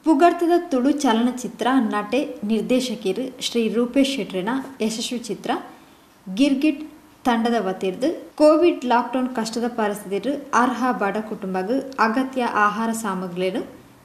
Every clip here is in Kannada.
ಪುಗರ್ತದ ತುಳು ಚಲನಚಿತ್ರ ನಟೆ ನಿರ್ದೇಶಕಿರು ಶ್ರೀ ರೂಪೇಶ್ ಶೆಟ್ರಿನ ಯಶಸ್ವಿ ಚಿತ್ರ ಗಿರ್ಗಿಟ್ ತಂಡದ ವತಿರ್ದು ಕೋವಿಡ್ ಲಾಕ್ಡೌನ್ ಕಷ್ಟದ ಪರಿಸ್ಥಿತಿರು ಅರ್ಹ ಬಡ ಕುಟುಂಬಗೂ ಅಗತ್ಯ ಆಹಾರ ಸಾಮಗ್ರಿಗಳು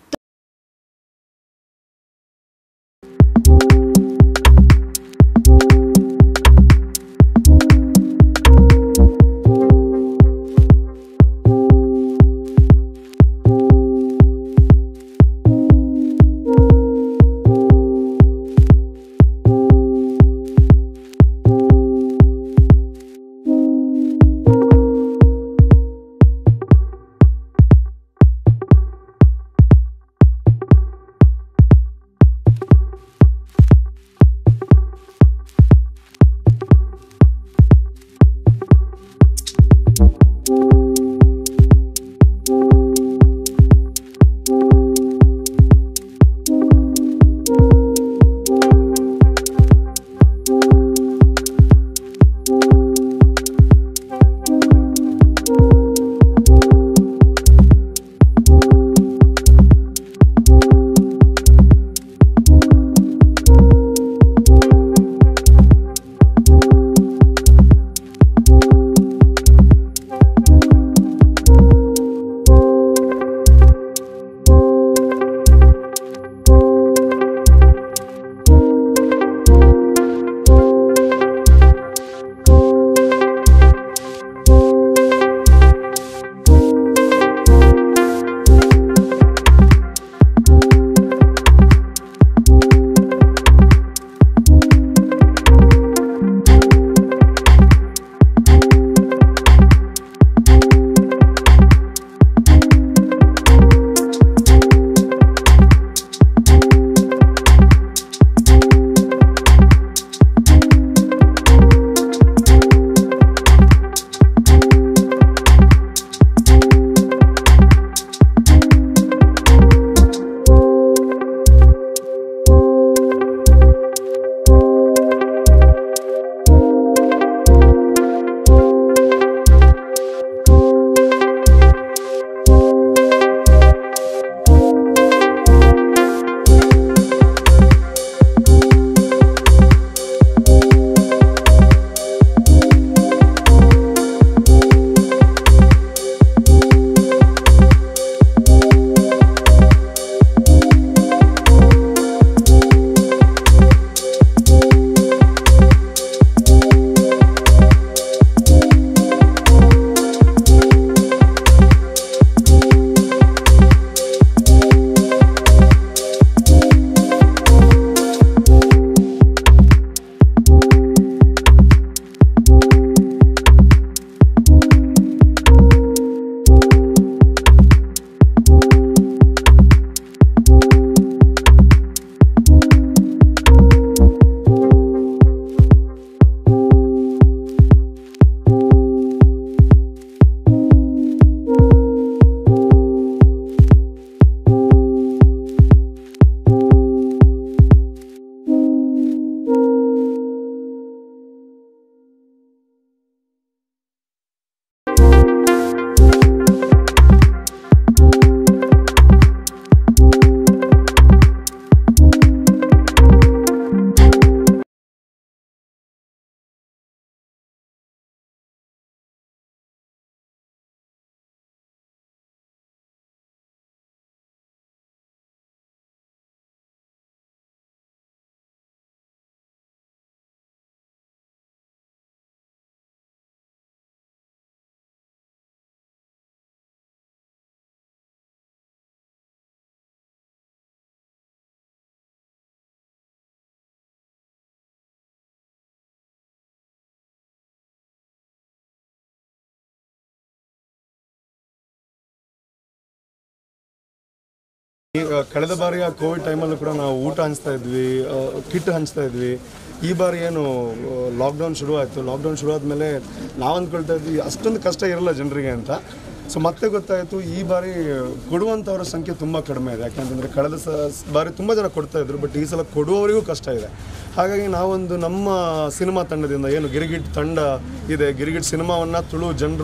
ಈಗ ಕಳೆದ ಬಾರಿ ಆ ಕೋವಿಡ್ ಟೈಮಲ್ಲೂ ಕೂಡ ನಾವು ಊಟ ಹಂಚ್ತಾ ಇದ್ವಿ ಕಿಟ್ ಹಂಚ್ತಾ ಇದ್ವಿ ಈ ಬಾರಿ ಏನು ಲಾಕ್ಡೌನ್ ಶುರು ಆಯಿತು ಲಾಕ್ಡೌನ್ ಶುರು ಆದಮೇಲೆ ನಾವು ಅಂದ್ಕೊಳ್ತಾ ಇದ್ವಿ ಅಷ್ಟೊಂದು ಕಷ್ಟ ಇರಲ್ಲ ಜನರಿಗೆ ಅಂತ ಸೊ ಮತ್ತೆ ಗೊತ್ತಾಯಿತು ಈ ಬಾರಿ ಕೊಡುವಂಥವ್ರ ಸಂಖ್ಯೆ ತುಂಬ ಕಡಿಮೆ ಇದೆ ಯಾಕಂತಂದರೆ ಕಳೆದ ಸ ಬಾರಿ ತುಂಬ ಜನ ಕೊಡ್ತಾ ಇದ್ರು ಬಟ್ ಈ ಸಲ ಕೊಡುವವರಿಗೂ ಕಷ್ಟ ಇದೆ ಹಾಗಾಗಿ ನಾವೊಂದು ನಮ್ಮ ಸಿನಿಮಾ ತಂಡದಿಂದ ಏನು ಗಿರಿಗಿಟ್ ತಂಡ ಇದೆ ಗಿರಿಗಿಟ್ ಸಿನಿಮಾವನ್ನು ತುಳು ಜನರು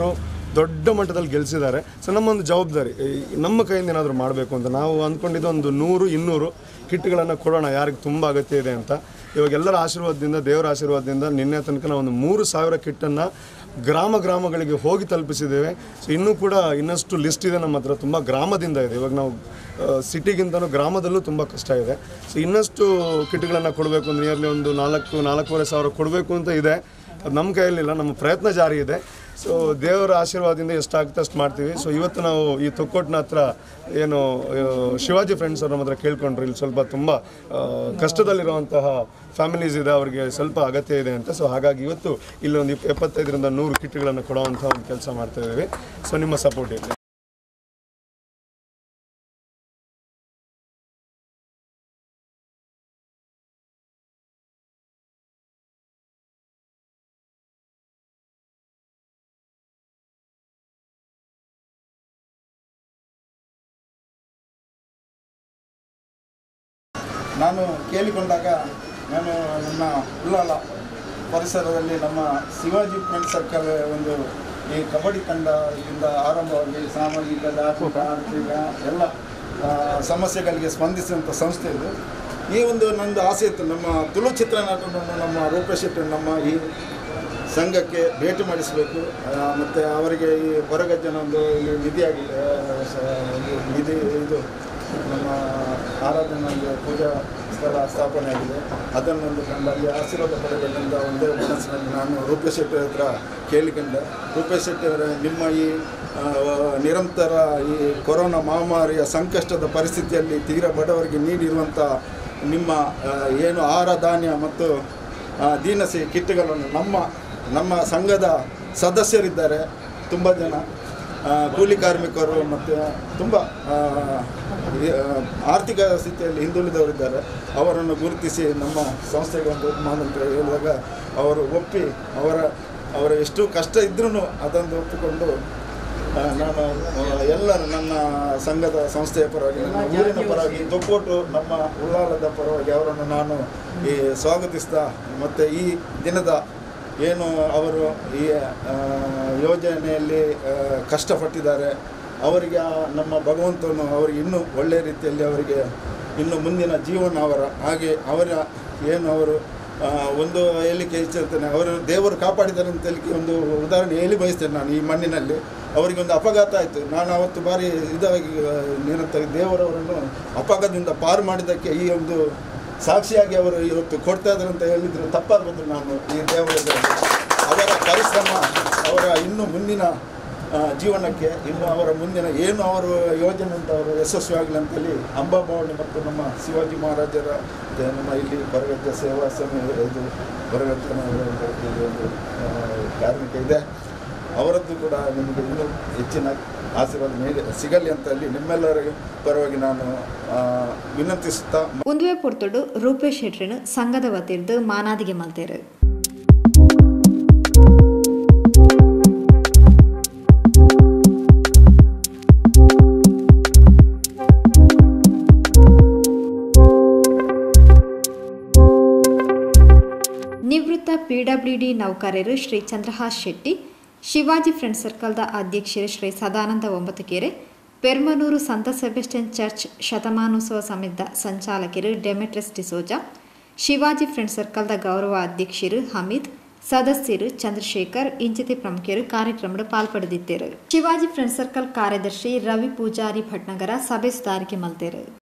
ದೊಡ್ಡ ಮಟ್ಟದಲ್ಲಿ ಗೆಲ್ಲಿಸಿದ್ದಾರೆ ಸೊ ನಮ್ಮೊಂದು ಜವಾಬ್ದಾರಿ ಈ ನಮ್ಮ ಕೈಯಿಂದ ಏನಾದರೂ ಮಾಡಬೇಕು ಅಂತ ನಾವು ಅಂದ್ಕೊಂಡಿದ್ದು ಒಂದು ನೂರು ಇನ್ನೂರು ಕಿಟ್ಗಳನ್ನು ಕೊಡೋಣ ಯಾರಿಗೆ ತುಂಬ ಅಗತ್ಯ ಇದೆ ಅಂತ ಇವಾಗ ಎಲ್ಲರ ಆಶೀರ್ವಾದದಿಂದ ದೇವರ ಆಶೀರ್ವಾದದಿಂದ ನಿನ್ನೆ ತನಕ ನಾವು ಒಂದು ಮೂರು ಸಾವಿರ ಕಿಟ್ಟನ್ನು ಗ್ರಾಮ ಗ್ರಾಮಗಳಿಗೆ ಹೋಗಿ ತಲುಪಿಸಿದ್ದೇವೆ ಸೊ ಇನ್ನೂ ಕೂಡ ಇನ್ನಷ್ಟು ಲಿಸ್ಟ್ ಇದೆ ನಮ್ಮ ಹತ್ರ ತುಂಬ ಗ್ರಾಮದಿಂದ ಇದೆ ಇವಾಗ ನಾವು ಸಿಟಿಗಿಂತನೂ ಗ್ರಾಮದಲ್ಲೂ ತುಂಬ ಕಷ್ಟ ಇದೆ ಸೊ ಇನ್ನಷ್ಟು ಕಿಟ್ಗಳನ್ನು ಕೊಡಬೇಕು ಅಂದ್ರೆ ನಿಯರ್ಲಿ ಒಂದು ನಾಲ್ಕು ನಾಲ್ಕೂವರೆ ಸಾವಿರ ಕೊಡಬೇಕು ಅಂತ ಇದೆ ಅದು ನಮ್ಮ ಕೈಯಲ್ಲಿಲ್ಲ ನಮ್ಮ ಪ್ರಯತ್ನ ಜಾರಿ ಇದೆ ಸೊ ದೇವರ ಆಶೀರ್ವಾದದಿಂದ ಎಷ್ಟಾಗುತ್ತೆ ಅಷ್ಟು ಮಾಡ್ತೀವಿ ಸೊ ಇವತ್ತು ನಾವು ಈ ತೊಕ್ಕೋಟ್ನ ಹತ್ರ ಏನು ಆ, ಶಿವಾಜಿ ಫ್ರೆಂಡ್ಸ್ ಅವ್ರ ನಮ್ಮ ಹತ್ರ ಕೇಳ್ಕೊಂಡ್ರು ಇಲ್ಲಿ ಸ್ವಲ್ಪ ತುಂಬ ಆ, ಕಷ್ಟದಲ್ಲಿರುವಂತಹ ಫ್ಯಾಮಿಲೀಸ್ ಇದೆ ಅವರಿಗೆ ಸ್ವಲ್ಪ ಅಗತ್ಯ ಇದೆ ಅಂತ ಸೊ ಹಾಗಾಗಿ ಇವತ್ತು ಇಲ್ಲಿ ಒಂದು ಇಪ್- ಎಪ್ಪತ್ತೈದರಿಂದ ನೂರು ಕಿಟ್ಗಳನ್ನು ಕೊಡುವಂಥ ಒಂದು ಕೆಲಸ ಮಾಡ್ತಾ ಇದ್ದೀವಿ ಸೊ ನಿಮ್ಮ ಸಪೋರ್ಟ್ ಇರಲಿ ನಾನು ಕೇಳಿಕೊಂಡಾಗ ನಾನು ನನ್ನ ಉಳ್ಳಾಲ ಪರಿಸರದಲ್ಲಿ ನಮ್ಮ ಶಿವಾಜಿ ಫ್ರೆಂಡ್ ಸರ್ಕಲ್ ಒಂದು ಈ ಕಬಡ್ಡಿ ತಂಡದಿಂದ ಆರಂಭವಾಗಿ ಸಾಮಾಜಿಕ ಧಾರ್ಮಿಕ ಆರ್ಥಿಕ ಎಲ್ಲ ಆ, ಸಮಸ್ಯೆಗಳಿಗೆ ಸ್ಪಂದಿಸಿದಂಥ ಸಂಸ್ಥೆ ಇದು ಈ ಒಂದು ನಂದು ಆಸೆ ಇತ್ತು ನಮ್ಮ ತುಳು ಚಿತ್ರನಟನನ್ನು ನಮ್ಮ ರೂಪೇಶ್ ಶೆಟ್ಟಿ ನಮ್ಮ ಈ ಸಂಘಕ್ಕೆ ಭೇಟಿ ಮಾಡಿಸಬೇಕು ಮತ್ತು ಅವರಿಗೆ ಈ ಹೊರಗಜ್ಜನ ಒಂದು ಇಲ್ಲಿ ನಿಧಿಯಾಗಿ ಆ, ಸ- ಒಂದು ನಿಧಿ ಇದು ನಮ್ಮ ಆರಾಧನಾ ಒಂದು ಪೂಜಾ ಸ್ಥಳ ಸ್ಥಾಪನೆ ಆಗಿದೆ ಅದನ್ನೊಂದು ಕಂಡು ಅಲ್ಲಿ ಆಶೀರ್ವಾದ ಪಡೆಬೇಕಂತ ಒಂದೇ ಮನಸ್ಸಿನಲ್ಲಿ ನಾನು ರೂಪೇಶ್ ಶೆಟ್ಟಿ ಹತ್ರ ಕೇಳಿಕೊಂಡೆ ರೂಪೇಶ್ ಶೆಟ್ಟಿ ಅವರೇ ನಿಮ್ಮ ಈ ಆ, ನಿರಂತರ ಈ ಕೊರೋನಾ ಮಹಾಮಾರಿಯ ಸಂಕಷ್ಟದ ಪರಿಸ್ಥಿತಿಯಲ್ಲಿ ತೀರಾ ಬಡವರಿಗೆ ನೀಡಿರುವಂಥ ನಿಮ್ಮ ಆ, ಏನು ಆಹಾರ ಧಾನ್ಯ ಮತ್ತು ಆ, ದೀನಸಿ ಕಿಟ್ಗಳನ್ನು ನಮ್ಮ ನಮ್ಮ ಸಂಘದ ಸದಸ್ಯರಿದ್ದಾರೆ ತುಂಬ ಜನ ಆ, ಕೂಲಿ ಕಾರ್ಮಿಕರು ಮತ್ತು ತುಂಬ ಆ, ಈ, ಆ, ಆರ್ಥಿಕ ಸ್ಥಿತಿಯಲ್ಲಿ ಹಿಂದುಳಿದವರಿದ್ದಾರೆ ಅವರನ್ನು ಗುರುತಿಸಿ ನಮ್ಮ ಸಂಸ್ಥೆಗೆ ಒಂದು ಬಹುಮಾನ ಅಂತ ಹೇಳಿದಾಗ ಅವರು ಒಪ್ಪಿ ಅವರ ಅವರ ಎಷ್ಟು ಕಷ್ಟ ಇದ್ರೂ ಅದನ್ನು ಒಪ್ಪಿಕೊಂಡು ಆ, ನಾನು ಆ, ಎಲ್ಲರೂ ನನ್ನ ಸಂಘದ ಸಂಸ್ಥೆಯ ಪರವಾಗಿ ನನ್ನ ಊರಿನ ಪರವಾಗಿ ತೊಕ್ಕೋಟು ನಮ್ಮ ಉಳ್ಳಾಲದ ಪರವಾಗಿ ಅವರನ್ನು ನಾನು ಈ ಸ್ವಾಗತಿಸ್ತಾ ಮತ್ತು ಈ ದಿನದ ಏನು ಅವರು ಈ ಆ, ಯೋಜನೆಯಲ್ಲಿ ಆ, ಕಷ್ಟಪಟ್ಟಿದ್ದಾರೆ ಅವರಿಗೆ ಆ ನಮ್ಮ ಭಗವಂತನು ಅವರಿಗೆ ಇನ್ನೂ ಒಳ್ಳೆಯ ರೀತಿಯಲ್ಲಿ ಅವರಿಗೆ ಇನ್ನು ಮುಂದಿನ ಜೀವನ ಅವರ ಹಾಗೆ ಅವರ ಏನು ಅವರು ಆ, ಒಂದು ಹೇಳಿಕೆ ಇಚ್ಛಿರ್ತೇನೆ ಅವರನ್ನು ದೇವರು ಕಾಪಾಡಿದ್ದಾರೆ ಅಂತ ಹೇಳಿಕೆ ಒಂದು ಉದಾಹರಣೆ ಹೇಳಿ ಬಯಸ್ತೇನೆ ನಾನು ಈ ಮಣ್ಣಿನಲ್ಲಿ ಅವರಿಗೆ ಒಂದು ಅಪಘಾತ ಆಯಿತು ನಾನು ಅವತ್ತು ಭಾರಿ ಇದಾಗಿ ಆ, ನಿರಂತರ ದೇವರವರನ್ನು ಅಪಘಾತದಿಂದ ಪಾರು ಮಾಡಿದ್ದಕ್ಕೆ ಈ ಒಂದು ಸಾಕ್ಷಿಯಾಗಿ ಅವರು ಇವತ್ತು ಕೊಡ್ತಾ ಇದ್ದಾರೆ ಅಂತ ಹೇಳಿದ್ರು ತಪ್ಪಾಗ್ಬೋದು ನಾನು ಈ ದೇವರ ಅವರ ಪರಿಶ್ರಮ ಅವರ ಇನ್ನು ಮುಂದಿನ ಆ, ಜೀವನಕ್ಕೆ ಇನ್ನು ಅವರ ಮುಂದಿನ ಏನು ಅವರು ಯೋಜನೆ ಅಂತ ಅವರು ಯಶಸ್ವಿ ಆಗಲಿ ಅಂತೇಳಿ ಅಂಬಾಭವಾನಿ ಮತ್ತು ನಮ್ಮ ಶಿವಾಜಿ ಮಹಾರಾಜರ ಮತ್ತೆ ನಮ್ಮ ಇಲ್ಲಿ ಬರಗಜ್ಜ ಸೇವಾ ಸಮಯ ಇದು ಬರಗಜ್ಜನ ಒಂದು ಇದು ಒಂದು ಆ, ಕಾರ್ಮಿಕ ಇದೆ ಅವರದ್ದು ಕೂಡ ನಿಮಗೆ ಇನ್ನೂ ಹೆಚ್ಚಿನ ಆಶೀರ್ವಾದ ನೀಡಿ ಸಿಗಲಿ ಅಂತ ಹೇಳಿ ನಿಮ್ಮೆಲ್ಲರಿಗೂ ಪರವಾಗಿ ನಾನು ಆ, ವಿನಂತಿಸುತ್ತಾ ಉಂದುವೆ ಪೊರ್ತುಡು ರೂಪೇಶ್ ಶೆಟ್ರಿನ ಸಂಘದ ವತಿರ್ದು ಮಾನಾದಿಗೆ ಮಲ್ತೇರು ನಿವೃತ್ತ ಪಿಡಬ್ಲ್ಯೂಡಿ ನೌಕರರು ಶ್ರೀ ಚಂದ್ರಹಾಸ್ ಶೆಟ್ಟಿ ಶಿವಾಜಿ ಫ್ರೆಂಡ್ ಸರ್ಕಲ್ದ ಅಧ್ಯಕ್ಷರು ಶ್ರೀ ಸದಾನಂದ ಒಂಬತ್ತುಕೆರೆ ಪೆರ್ಮನೂರು ಸಂತ ಸೆಬೆಸ್ಟಿಯನ್ ಚರ್ಚ್ ಶತಮಾನೋತ್ಸವ ಸಮಿತಿದ ಸಂಚಾಲಕರು ಡೆಮೆಟ್ರಸ್ ಡಿಸೋಜಾ ಶಿವಾಜಿ ಫ್ರೆಂಡ್ ಸರ್ಕಲ್ದ ಗೌರವ ಅಧ್ಯಕ್ಷರು ಹಮೀದ್ ಸದಸ್ಯರು ಚಂದ್ರಶೇಖರ್ ಇಂಚಿತಿ ಪ್ರಮುಖರು ಕಾರ್ಯಕ್ರಮದ ಪಾಲ್ಪಡೆದಿದ್ದರು ಶಿವಾಜಿ ಫ್ರೆಂಡ್ ಸರ್ಕಲ್ ಕಾರ್ಯದರ್ಶಿ ರವಿ ಪೂಜಾರಿ ಭಟ್ನಗರ ಸಭೆ ಸುಧಾರಿಕೆ ಮಲ್ತೇರು